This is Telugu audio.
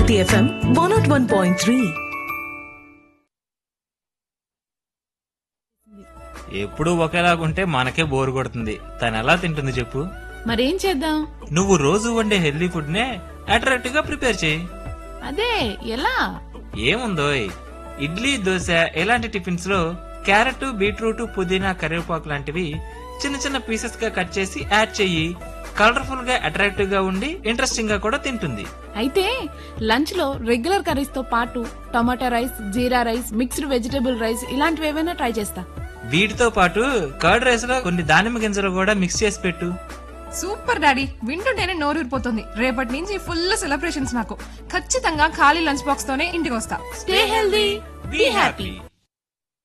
Bharati FM one naught one point three ఎప్పుడూ ఒకేలాగుంటే మనకే బోర్ కొడుతుంది తను ఎలా తింటుంది చెప్పు మరేం చేద్దాం నువ్వు రోజు వండే హెల్దీ ఫుడ్ నే అట్రాక్టివ్ గా ప్రిపేర్ చేయి అదే ఎలా ఏముందోయ్ ఇడ్లీ దోశ ఇలాంటి టిఫిన్స్ లో క్యారెట్ బీట్రూట్ పుదీనా కరివేపాకు లాంటివి చిన్న చిన్న పీసెస్ గా కట్ చేసి యాడ్ చెయ్యి కలర్ఫుల్ గా అట్రాక్టివ్ గా ఉండి ఇంట్రెస్టింగ్ గా కూడా తింటుంది అయితే లంచ్ లో రెగ్యులర్ కర్రీస్ తో పాటు tomato rice jeera rice mixed vegetable rice ఇలాంటివి ఏమైనా ట్రై చేస్తా వీటితో పాటు కర్డ్ రైస్ లో కొన్ని దానిమ్మ గింజలు కూడా మిక్స్ చేసి పెట్టు సూపర్ డాడీ వింటుంటేనే నోరూరిపోతుంది రేపటి నుంచి ఫుల్ సెలబ్రేషన్స్ నాకు ఖచ్చితంగా ఖాళీ లంచ్ బాక్స్ తోనే ఇంటికి వస్తా స్టే హెల్దీ బీ హ్యాపీ